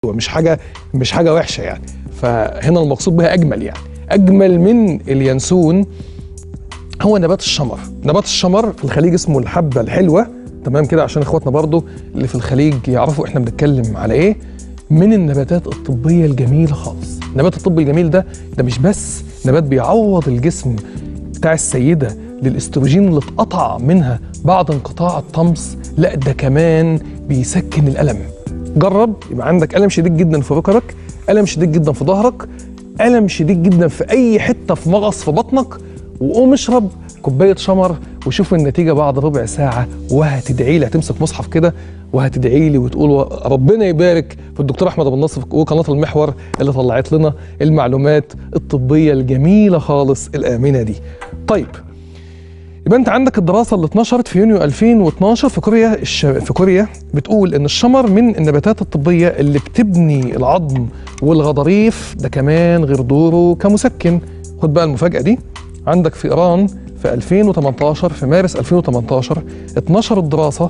مش حاجه مش حاجه وحشه يعني فهنا المقصود بها اجمل يعني اجمل من اليانسون هو نبات الشمر نبات الشمر في الخليج اسمه الحبه الحلوه تمام كده عشان اخواتنا برضو اللي في الخليج يعرفوا احنا بنتكلم على ايه من النباتات الطبيه الجميله خالص النبات الطبي الجميل ده ده مش بس نبات بيعوض الجسم بتاع السيده للاستروجين اللي اتقطع منها بعد انقطاع الطمس لا ده كمان بيسكن الالم جرب يبقى عندك الم شديد جدا في ركبك الم شديد جدا في ظهرك الم شديد جدا في اي حته في مغص في بطنك وقوم اشرب كوبايه شمر وشوف النتيجه بعد ربع ساعه وهتدعي لي هتمسك مصحف كده وهتدعي لي وتقول ربنا يبارك في الدكتور احمد ابو النصر وقناه المحور اللي طلعت لنا المعلومات الطبيه الجميله خالص الامنه دي. طيب يبقى انت عندك الدراسه اللي اتنشرت في يونيو 2012 في كوريا الش... في كوريا بتقول ان الشمر من النباتات الطبيه اللي بتبني العظم والغضاريف ده كمان غير دوره كمسكن خد بقى المفاجاه دي عندك في ايران في 2018 في مارس 2018 اتنشرت دراسه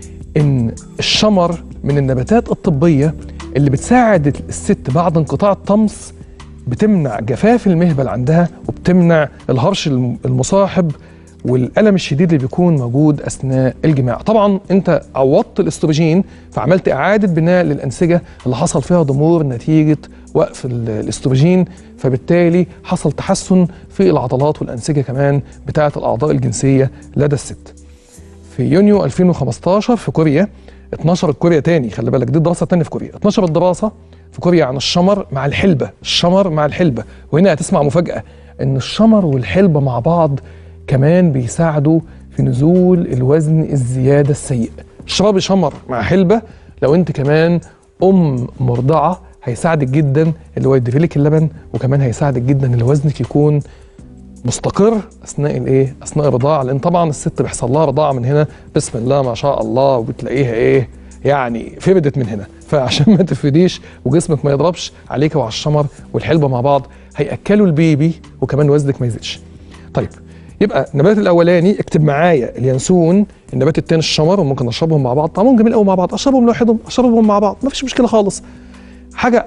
ان الشمر من النباتات الطبيه اللي بتساعد الست بعد انقطاع الطمس بتمنع جفاف المهبل عندها وبتمنع الهرش المصاحب والالم الشديد اللي بيكون موجود اثناء الجماع طبعا انت عوضت الاستروجين فعملت اعاده بناء للانسجه اللي حصل فيها ضمور نتيجه وقف الاستروجين فبالتالي حصل تحسن في العضلات والانسجه كمان بتاعه الاعضاء الجنسيه لدى الست في يونيو 2015 في كوريا اتنشرت كوريا تاني خلي بالك دي دراسه تانية في كوريا اتنشرت دراسه في كوريا عن الشمر مع الحلبه الشمر مع الحلبه وهنا هتسمع مفاجاه ان الشمر والحلبه مع بعض كمان بيساعدوا في نزول الوزن الزياده السيء اشربي شمر مع حلبه لو انت كمان ام مرضعه هيساعدك جدا اللي هو يدي لك اللبن وكمان هيساعدك جدا ان وزنك يكون مستقر اثناء الايه؟ اثناء الرضاعه لان طبعا الست بيحصل لها رضاعه من هنا بسم الله ما شاء الله وبتلاقيها ايه؟ يعني فردت من هنا فعشان ما تفرديش وجسمك ما يضربش عليك وعلى الشمر والحلبه مع بعض هياكلوا البيبي وكمان وزنك ما يزيدش. طيب يبقى النبات الاولاني اكتب معايا اليانسون النبات التاني الشمر وممكن اشربهم مع بعض طعمهم جميل قوي مع بعض اشربهم لوحدهم اشربهم مع بعض ما فيش مشكله خالص حاجه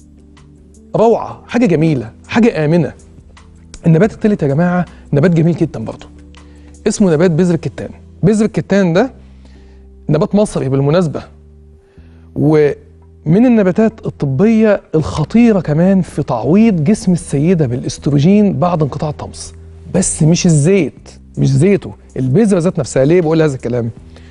روعه حاجه جميله حاجه امنه النبات التالت يا جماعه نبات جميل جدا برضه اسمه نبات بذر الكتان بذر الكتان ده نبات مصري بالمناسبه ومن النباتات الطبيه الخطيره كمان في تعويض جسم السيده بالاستروجين بعد انقطاع الطمس بس مش الزيت مش زيته البذره ذات نفسها ليه بقول هذا الكلام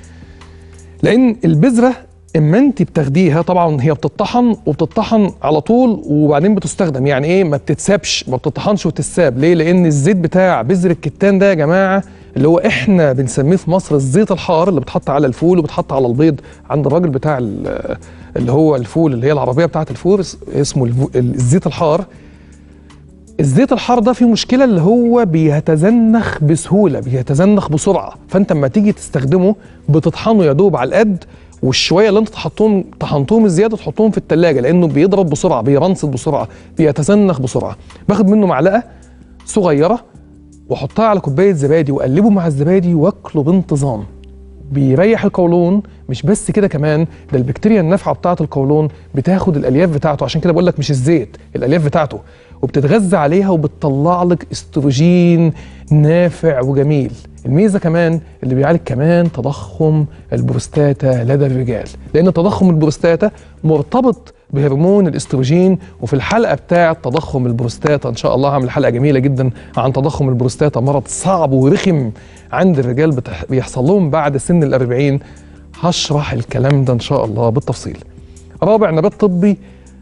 لان البذره اما انت بتاخديها طبعا هي بتطحن وبتطحن على طول وبعدين بتستخدم يعني ايه ما بتتسابش ما بتطحنش وتتساب ليه لان الزيت بتاع بذر الكتان ده يا جماعه اللي هو احنا بنسميه في مصر الزيت الحار اللي بتحط على الفول وبتحط على البيض عند الراجل بتاع اللي هو الفول اللي هي العربيه بتاعه الفول اسمه الزيت الحار الزيت الحار ده فيه مشكله اللي هو بيتزنخ بسهوله بيتزنخ بسرعه فانت لما تيجي تستخدمه بتطحنه يا دوب على القد والشويه اللي انت تحطهم طحنتهم الزياده تحطهم في الثلاجه لانه بيضرب بسرعه بيرنصد بسرعه بيتزنخ بسرعه باخد منه معلقه صغيره واحطها على كوبايه زبادي واقلبه مع الزبادي واكله بانتظام بيريح القولون مش بس كده كمان ده البكتيريا النافعه بتاعه القولون بتاخد الالياف بتاعته عشان كده بقول لك مش الزيت الالياف بتاعته وبتتغذى عليها وبتطلع لك استروجين نافع وجميل الميزه كمان اللي بيعالج كمان تضخم البروستاتا لدى الرجال لان تضخم البروستاتا مرتبط بهرمون الاستروجين وفي الحلقه بتاعه تضخم البروستاتا ان شاء الله هعمل حلقه جميله جدا عن تضخم البروستاتا مرض صعب ورخم عند الرجال بتح... بيحصل لهم بعد سن الأربعين هشرح الكلام ده ان شاء الله بالتفصيل رابع نبات طبي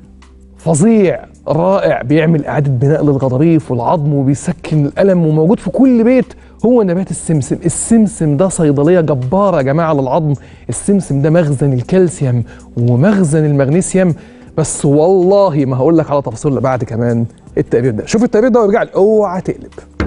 فظيع رائع بيعمل اعاده بناء للغضاريف والعظم وبيسكن الالم وموجود في كل بيت هو نبات السمسم السمسم ده صيدليه جباره يا جماعه للعظم السمسم ده مخزن الكالسيوم ومخزن المغنيسيوم بس والله ما هقول لك على تفاصيل بعد كمان التقرير ده شوف التقرير ده وارجع لي اوعى تقلب